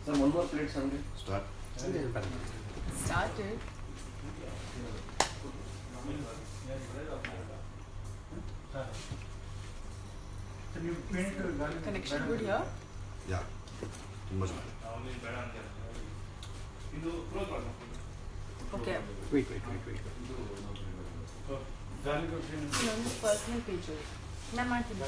Sir, one more plate, Sanjay. Start Started. Connection good here. ಯಾ ತುಂಬ ಚೆನ್ನಾಗಿ Okay. Wait, wait, wait, wait. ಇನ್ನೊಂದು personal page ನಾನು ಮಾಡ್ತೀನಿ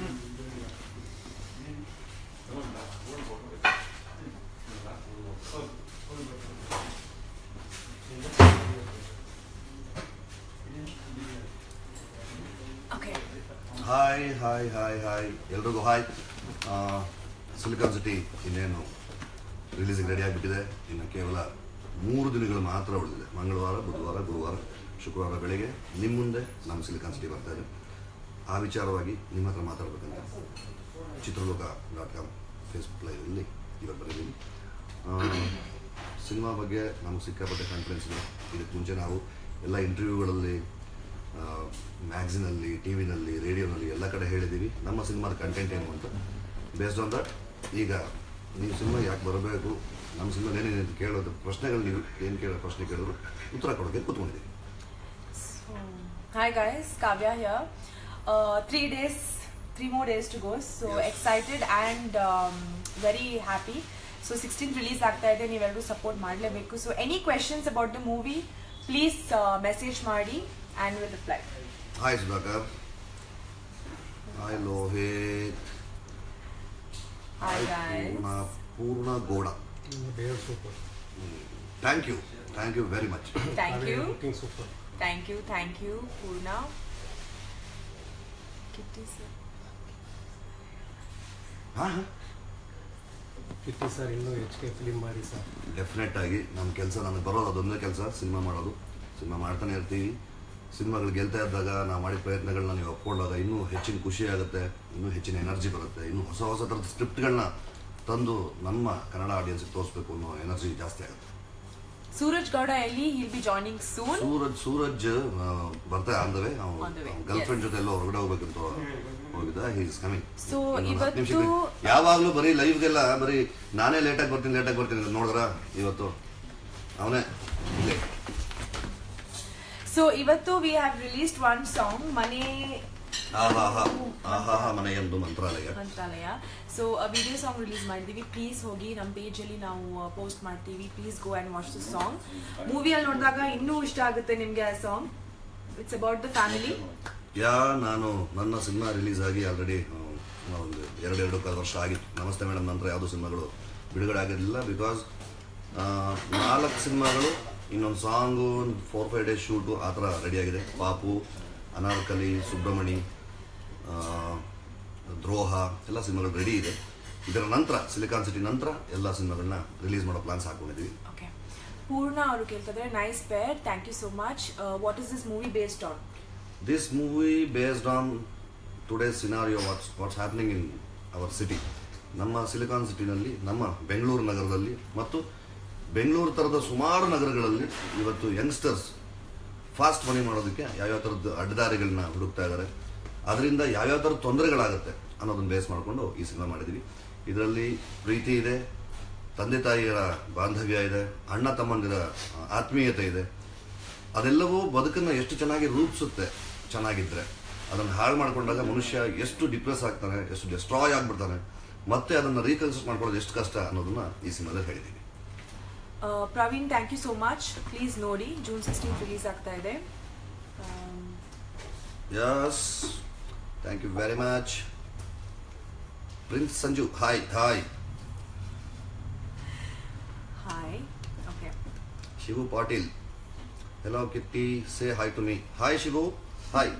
okay hi hi hi hi ಎಲ್ರಿಗೂ hi Silicon City ಇನ್ನೇನು ರಿಲೀಸಿಗೆ ರೆಡಿ ಆಗಿಬಿಟ್ಟಿದೆ ಇನ್ನು ಕೇವಲ ಮೂರು ದಿನಗಳು ಮಾತ್ರ ಉಳಿದಿದೆ ಮಂಗಳವಾರ ಬುಧವಾರ ಗುರುವಾರ ಶುಕ್ರವಾರ ಬೆಳಗ್ಗೆ ನಿಮ್ಮ ಮುಂದೆ ನಮ್ಮ ಸಿಲಿಕಾನ್ ಸಿಟಿ ಬರ್ತಾ ಇದೆ ಆ ವಿಚಾರವಾಗಿ ನಿಮ್ಮ ಹತ್ರ ಮಾತಾಡ್ಬೇಕಂತ ಚಿತ್ರಲೋಕ ಡಾಟ್ ಕಾಮ್ ಫೇಸ್ಬುಕ್ ಲೈವಲ್ಲಿ ಇವತ್ತು ಬರೆದಿದ್ದೀನಿ ಸಿನಿಮಾ ಬಗ್ಗೆ ನಮಗೆ ಸಿಕ್ಕಾಪಟ್ಟೆ ಕಾನ್ಫಿಡೆನ್ಸ್ ಇದೆ ಇದಕ್ಕೆ ಮುಂಚೆ ನಾವು ಎಲ್ಲ ಇಂಟರ್ವ್ಯೂಗಳಲ್ಲಿ ಮ್ಯಾಗ್ಝಿನಲ್ಲಿ ಟಿ ವಿನಲ್ಲಿ ರೇಡಿಯೋನಲ್ಲಿ ಎಲ್ಲ ಕಡೆ ಹೇಳಿದ್ದೀವಿ ನಮ್ಮ ಸಿನಿಮಾದ ಕಂಟೆಂಟ್ ಏನು ಅಂತ ಬೇಸ್ಡ್ ಆನ್ ದಟ್ ಈಗ ನೀವು ಸಿನಿಮಾ ಯಾಕೆ ಬರಬೇಕು ನಮ್ಮ ಸಿನಿಮಾ ಏನೇನು ಅಂತ ಕೇಳೋದು ಪ್ರಶ್ನೆಗಳು ನೀವು ಏನು ಕೇಳೋ ಪ್ರಶ್ನೆ ಕೇಳೋರು ಉತ್ತರ ಕೊಡೋಕ್ಕೆ ಕೂತ್ಕೊಂಡಿದ್ದೀವಿ So, hi guys, Kavya here. Uh, three days, three more days to go. So Yes. excited and um, very happy. So sixteen release ಆಗ್ತಾ ಇದೆ ನೀವೆಲ್ಲರೂ ಸಪೋರ್ಟ್ ಮಾಡಲೇಬೇಕು so any questions about the movie please message ಮಾಡಿ and will reply hi Sudhakar hi Lohith hi guys Poorna Poorna Gowda They are super. Thank you thank you very much thank They you are looking super. Thank you thank you Poorna Kitty sir ಹಾಂ ಹಾಂ Kitty sir ಇನ್ನೂ H K film ಮಾಡಿ sir definite ಆಗಿ ನಮ್ಮ ಕೆಲಸ ನನಗೆ ಬರೋದು ಅದೊಂದೇ ಕೆಲಸ ಸಿನಿಮಾ ಮಾಡೋದು ಸಿನಿಮಾ ಮಾಡ್ತಾನೆ ಇರ್ತೀವಿ ಸಿನಿಮಾಗಳು ಗೆಲ್ತಾ ಇದ್ದಾಗ ನಾವು ಮಾಡಿದ ಪ್ರಯತ್ನಗಳನ್ನ ನೀವು ಒಪ್ಕೊಂಡಾಗ ಇನ್ನೂ ಹೆಚ್ಚಿನ ಖುಷಿ ಆಗುತ್ತೆ ಇನ್ನೂ ಹೆಚ್ಚಿನ ಎನರ್ಜಿ ಬರುತ್ತೆ ಇನ್ನೂ ಹೊಸ ಹೊಸ ಥರದ ಸ್ಕ್ರಿಪ್ಟ್ಗಳನ್ನ ತಂದು ನಮ್ಮ ಕನ್ನಡ ಆಡಿಯನ್ಸ್ಗೆ ತೋರಿಸ್ಬೇಕು ಅನ್ನೋ ಎನರ್ಜಿ ಜಾಸ್ತಿ ಆಗುತ್ತೆ ಸೂರಜ್ ಗೌಡ ಎಲ್ಲಿ he'll be joining soon Suraj Suraj ಆ, ಬರ್ತಾ ಅಂದವೆ On the way, girl friend yes. ಜೊತೆ ಎಲ್ಲ ಹೊರಗಡೆ ಹೋಗ್ಬೇಕಂತ ಹೋಗಿದ್ದ ಹಿ ಇಸ್ ಕಮಿಂಗ್ So, ಇವತ್ತು- ಯಾವಾಗಲೂ ಬರೀ ಲೈವ್ಗೆಲ್ಲ ಬರೀ ನಾನೇ ಲೇಟಾಗಿ ಬರ್ತೀನಿ ಲೇಟಾಗಿ ಬರ್ತೀನಿ ಅಂತ ನೋಡಿದ್ರ ಇವತ್ತು ಅವನೇ ಇಲ್ಲೇ ಸೊ ಇವತ್ತು we have released one song ಮನೆ ಆಹಾಹಾ ಆಹಾಹಾ ಮನೆಯೊಂದು ಮಂತ್ರಾಲಯ ಮಂತ್ರಾಲಯ ಸೊ ವಿಡಿಯೋ ಸಾಂಗ್ ರಿಲೀಸ್ ಮಾಡಿದ್ದೀವಿ ಪ್ಲೀಸ್ ಹೋಗಿ ನಮ್ಮ ಪೇಜಲ್ಲಿ ನಾವು ಪೋಸ್ಟ್ ಮಾಡ್ತೀವಿ please go and watch the song ಮೂವಿಯಲ್ಲಿ ನೋಡಿದಾಗ ಇನ್ನೂ ಇಷ್ಟ ಆಗುತ್ತೆ ನಿಮಗೆ ಆ song it's about the family yeah ನಾನು ನನ್ನ ಸಿನಿಮಾ ರಿಲೀಸ್ ಆಗಿ ಆಲ್ರೆಡಿ ಒಂದು ಎರಡು ಎರಡು ಕಾಲು ವರ್ಷ ಆಗಿತ್ತು ನಮಸ್ತೆ ಮೇಡಮ್ ನಂತರ ಯಾವುದೋ ಸಿನಿಮಾಗಳು ಬಿಡುಗಡೆ ಆಗಿರಲಿಲ್ಲ ಬಿಕಾಸ್ ನಾಲ್ಕು ಸಿನಿಮಾಗಳು ಇನ್ನೊಂದು ಸಾಂಗು ಒಂದು ಫೋರ್ ಫೈವ್ ಡೇಸ್ ಶೂಟು ಆ ಥರ ರೆಡಿಯಾಗಿದೆ ಪಾಪು ಅನಾರ್ಕಲಿ ಸುಬ್ರಮಣಿ ಆ, ದ್ರೋಹ ಎಲ್ಲ ಸಿನಿಮಾಗಳು ರೆಡಿ ಇದೆ ಇದರ ನಂತರ ಸಿಲಿಕಾನ್ ಸಿಟಿ ನಂತರ ಎಲ್ಲ ಸಿನಿಮಾಗಳನ್ನ ರಿಲೀಸ್ ಮಾಡೋ ಪ್ಲಾನ್ಸ್ ಹಾಕೊಂಡಿದ್ದೀವಿ ಓಕೆ ಪೂರ್ಣ ಅವರು ಕೇಳ್ತಿದ್ರೆ nice pair thank you so much what is this movie based on This movie based on today's scenario, what's, what's happening in our city. ನಮ್ಮ ಸಿಲಿಕಾನ್ ಸಿಟಿನಲ್ಲಿ ನಮ್ಮ ಬೆಂಗಳೂರು ನಗರದಲ್ಲಿ ಮತ್ತು ಬೆಂಗಳೂರು ಥರದ ಸುಮಾರು ನಗರಗಳಲ್ಲಿ ಇವತ್ತು ಯಂಗ್ಸ್ಟರ್ಸ್ ಫಾಸ್ಟ್ ಮನಿ ಮಾಡೋದಕ್ಕೆ ಯಾವ್ಯಾವ ಥರದ್ದು ಅಡ್ಡದಾರಿಗಳನ್ನ ಹುಡುಕ್ತಾ ಇದ್ದಾರೆ ಅದರಿಂದ ಯಾವ್ಯಾವ ಥರದ ತೊಂದರೆಗಳಾಗುತ್ತೆ ಅನ್ನೋದನ್ನ ಬೇಸ್ ಮಾಡಿಕೊಂಡು ಈ ಸಿನಿಮಾ ಮಾಡಿದ್ದೀವಿ ಇದರಲ್ಲಿ ಪ್ರೀತಿ ಇದೆ ತಂದೆ ತಾಯಿಯರ ಬಾಂಧವ್ಯ ಇದೆ ಅಣ್ಣ ತಮ್ಮಂದಿರ ಆ, ಆತ್ಮೀಯತೆ ಇದೆ ಅದೆಲ್ಲವೂ ಬದುಕನ್ನು ಎಷ್ಟು ಚೆನ್ನಾಗಿ ರೂಪಿಸುತ್ತೆ ಚೆನ್ನಾಗಿದ್ರೆ ಅದನ್ನು ಹಾಳು ಮಾಡ್ಕೊಂಡಾಗ ಮನುಷ್ಯ ಎಷ್ಟು ಡಿಪ್ರೆಸ್ ಆಗ್ತಾನೆ ಎಷ್ಟು ಡಿಸ್ಟ್ರಾಯ್ ಆಗ್ಬಿಡ್ತಾನೆ ಮತ್ತೆ ಅದನ್ನು ರೀಕನ್ಸ್ಟ್ರಕ್ಟ್ ಮಾಡ್ಕೊಳ್ಳೋದು ಎಷ್ಟು ಕಷ್ಟ ಅನ್ನೋದನ್ನ ಈ ಸಿನಿಮಾದಲ್ಲಿ ಹೇಳಿದ್ದೀವಿ Praveen thank you so much please ನೋಡಿ ಜೂನ್ ಸಿಕ್ಸ್ಟೀನ್ ರಿಲೀಸ್ ಆಗ್ತಾ ಇದೆ yes thank you very much Prince Sanju hi hi hi okay Shivu Patil hello Kitty say hi to me hi Shivu hi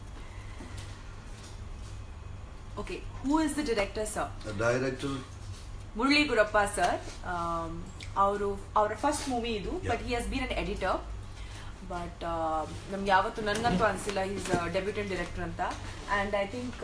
okay who is the director sir director Murali Gurappa sir ಅವರು ಅವರ first movie ಇದು Yeah. But he has been an editor but ನಮ್ಗೆ ಯಾವತ್ತು ನನಗಂತೂ ಅನಿಸಿಲ್ಲ is debutant director ಅಂತ and I think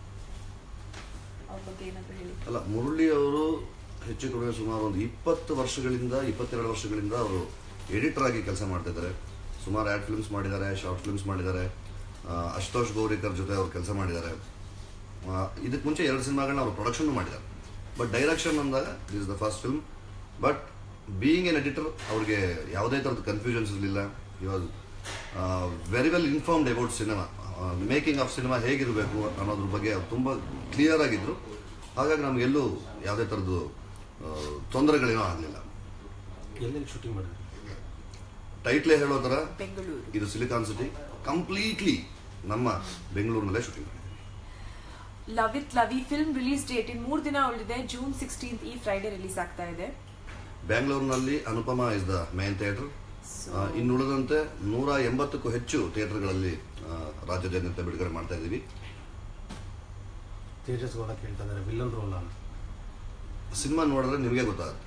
ಅವ್ರ ಬಗ್ಗೆ ಏನಾದರೂ ಹೇಳಿ ಅಲ್ಲ ಮುರಳಿ ಅವರು ಹೆಚ್ಚು ಕಡಿಮೆ ಸುಮಾರು ಒಂದು ಇಪ್ಪತ್ತು ವರ್ಷಗಳಿಂದ ಇಪ್ಪತ್ತೆರಡು ವರ್ಷಗಳಿಂದ ಅವರು ಎಡಿಟರ್ ಆಗಿ ಕೆಲಸ ಮಾಡ್ತಾ ಇದ್ದಾರೆ ಸುಮಾರು ಆ್ಯಡ್ ಫಿಲ್ಮ್ಸ್ ಮಾಡಿದ್ದಾರೆ ಶಾರ್ಟ್ ಫಿಲ್ಮ್ಸ್ ಮಾಡಿದ್ದಾರೆ ಆ, ಅಶುತೋಷ್ ಗೌರಿಕರ್ ಜೊತೆ ಅವರು ಕೆಲಸ ಮಾಡಿದ್ದಾರೆ ಇದಕ್ಕೆ ಮುಂಚೆ ಎರಡು ಸಿನಿಮಾಗಳನ್ನ ಅವರು ಪ್ರೊಡಕ್ಷನ್ ಮಾಡಿದ್ದಾರೆ ಬಟ್ ಡೈರೆಕ್ಷನ್ ಅಂದಾಗ is the first film but being an editor ಅವ್ರಿಗೆ ಯಾವುದೇ ಥರದ ಕನ್ಫ್ಯೂಷನ್ಸ್ ಇರಲಿಲ್ಲ he was very well informed about cinema making of cinema ಹೇಗಿರಬೇಕು ಅನ್ನೋದ್ರ ಬಗ್ಗೆ ಅವ್ರು ತುಂಬ ಕ್ಲಿಯರ್ ಆಗಿದ್ರು ಹಾಗಾಗಿ ನಮಗೆಲ್ಲೂ ಯಾವುದೇ ಥರದ್ದು ತೊಂದರೆಗಳೇನೂ ಆಗಲಿಲ್ಲ ಎಲ್ಲೆಲ್ಲಿ ಶೂಟಿಂಗ್ ಮಾಡಿದ್ರಿ ಟೈಟ್ಲೇ ಹೇಳೋ ಥರ ಬೆಂಗಳೂರು ಇದು ಸಿಲಿಕಾನ್ ಸಿಟಿ ಕಂಪ್ಲೀಟ್ಲಿ ನಮ್ಮ ಬೆಂಗಳೂರಿನಲ್ಲೇ ಶೂಟಿಂಗ್ ಮಾಡಿದ್ವಿ ಲವ್ ಇತ್ ಲವ್ ಈ ಫಿಲ್ಮ್ ರಿಲೀಸ್ ಡೇಟ್ ಇನ್ ಮೂರು ದಿನ ಉಳಿದಿದೆ ಜೂನ್ ಸಿಕ್ಸ್ಟೀನ್ತ್ ಈ ಫ್ರೈಡೆ ರಿಲೀಸ್ ಆಗ್ತಾ ಇದೆ ಬ್ಯಾಂಗ್ಳೂರಿನಲ್ಲಿ Anupama is the main theatre ಇನ್ನುಳಿದಂತೆ ನೂರ ಎಂಬತ್ತಕ್ಕೂ ಹೆಚ್ಚು ಥಿಯೇಟರ್ಗಳಲ್ಲಿ ಆ, ರಾಜ್ಯಾದ್ಯಂತ ಬಿಡುಗಡೆ ಮಾಡ್ತಾ ಇದ್ದೀವಿ ತೇಜಸ್ ಗೌಡ ಕೇಳ್ತಾ ಇದ್ದಾರೆ ವಿಲ್ಲನ್ ರೋಲ್ ಅಂತ ಸಿನಿಮಾ ನೋಡಿದ್ರೆ ನಿಮಗೆ ಗೊತ್ತಾಗುತ್ತೆ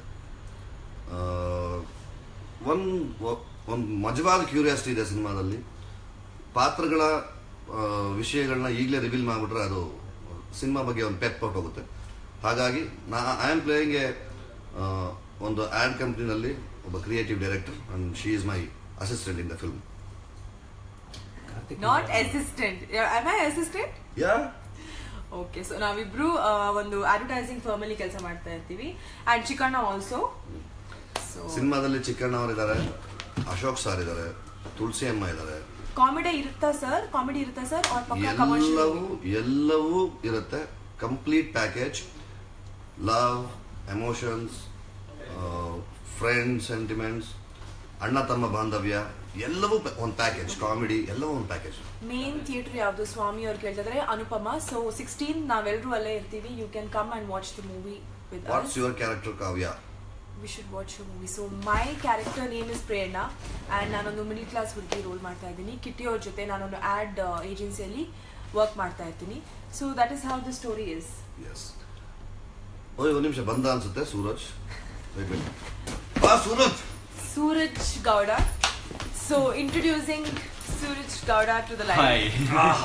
ಒಂದು ಒಂದು ಮಜವಾದ ಕ್ಯೂರಿಯಾಸಿಟಿ ಇದೆ ಸಿನಿಮಾದಲ್ಲಿ ಪಾತ್ರಗಳ ಆ, ವಿಷಯಗಳನ್ನ ಈಗಲೇ ರಿವೀಲ್ ಮಾಡಿಬಿಟ್ರೆ ಅದು ಸಿನಿಮಾ ಬಗ್ಗೆ ಒಂದು ಪೆಪ್ ಹೋಗುತ್ತೆ ಹಾಗಾಗಿ ನಾ ಐ ಆಮ್ ಪ್ಲೇಯಿಂಗ್ ಎ ಒಂದು ಆ್ಯಡ್ ಕಂಪ್ನಿನಲ್ಲಿ ಒಬ್ಬ creative director and she is my assistant in the film Karthik not assistant I I assistant yeah okay so ನಾವಿಬ್ರು ಆ, ಒಂದು ಅಡ್ವರ್ಟೈಸಿಂಗ್ ಫರ್ಮ್ ಅಲ್ಲಿ ಕೆಲಸ ಮಾಡ್ತಾ ಇರ್ತೀವಿ ಅಂಡ್ ಚಿಕಣ್ಣ ಆಲ್ಸೋ ಸೊ ಸಿನಿಮಾದಲ್ಲಿ ಚಿಕ್ಕಣ್ಣ ಅವರಿದ್ದಾರೆ ಅಶೋಕ್ ಸರ್ ಇದ್ದಾರೆ ತುಳಸಿ ಅಮ್ಮ ಇದ್ದಾರೆ ಕಾಮಿಡಿ ಇರುತ್ತಾ ಸರ್ ಕಾಮಿಡಿ ಇರುತ್ತಾ ಸರ್ ಅವ್ರ ಪಕ್ಕ ಕಮರ್ಷಿಯಲ್ ಎಲ್ಲವೂ ಎಲ್ಲವೂ ಇರುತ್ತೆ complete package love emotions friend sentiments ಅಣ್ಣ ತಮ್ಮ ಬಾಂಧವ್ಯ ಎಲ್ಲವೂ ಒಂದು ಪ್ಯಾಕೇಜ್ ಕಾಮಿಡಿ ಎಲ್ಲವೂ ಒಂದು ಪ್ಯಾಕೇಜ್ ಮೇನ್ ಥಿಯೇಟರ್ ಯಾವುದು ಸ್ವಾಮಿ ಅವ್ರು ಕೇಳ್ತಾ ಇದಾರೆ ಅನುಪಮ ಸೊ ಸಿಕ್ಸ್ಟೀನ್ ನಾವೆಲ್ಲರೂ ಅಲ್ಲೇ ಇರ್ತೀವಿ you can come and watch the movie with what's your character Kavya we should watch a movie so my character name is Prerana and ನಾನೊಂದು ಮಿಡಿಲ್ ಕ್ಲಾಸ್ ಹುಡುಗಿ ರೋಲ್ ಮಾಡ್ತಾ ಇದ್ದೀನಿ ಕಿಟ್ಟಿ ಅವ್ರ ಜೊತೆ ನಾನೊಂದು ಆ್ಯಡ್ ಏಜೆನ್ಸಿಯಲ್ಲಿ ವರ್ಕ್ ಮಾಡ್ತಾ ಇರ್ತೀನಿ so that is how the story is yes ಓಯ್ ಒಂದು ನಿಮಿಷ ಬಂದ ಅನ್ಸುತ್ತೆ ಸೂರಜ್ Wait, wait. ಬಾ Suraj Suraj Gowda so introducing Suraj Gowda to the life hi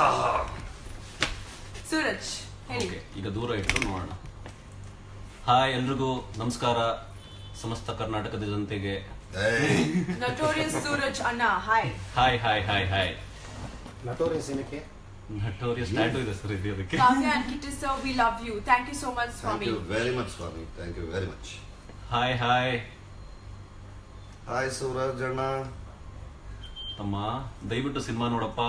Suraj ಹೇಳಿ ಓಕೆ ಈಗ ದೂರ ಇಟ್ಟು ನೋಡೋಣ ಹಾಯ್ ಎಲ್ರಿಗೂ ನಮಸ್ಕಾರ ಸಮಸ್ತ ಕರ್ನಾಟಕದ ಜನತೆಗೆ ಏಯ್, ನಟೋರಿಯಸ್ ಸೂರಜ್ ಅಣ್ಣ hi hi hi hi hi notorious ಏನಕ್ಕೆ ನಟೋರಿಯಸ್ ಟ್ಯಾಟೂ ಇದೆ ಸರ್ ಇದು ಅದಕ್ಕೆ Kavya and Kitty sir we love you thank you so much thank ಸ್ವಾಮಿ ಯು ವೆರಿ ಮಚ್ ಸ್ವಾಮಿ thank you very much hi hi hi Suraj ಅಣ್ಣ ತಮ್ಮ ದಯವಿಟ್ಟು ಸಿನಿಮಾ ನೋಡಪ್ಪ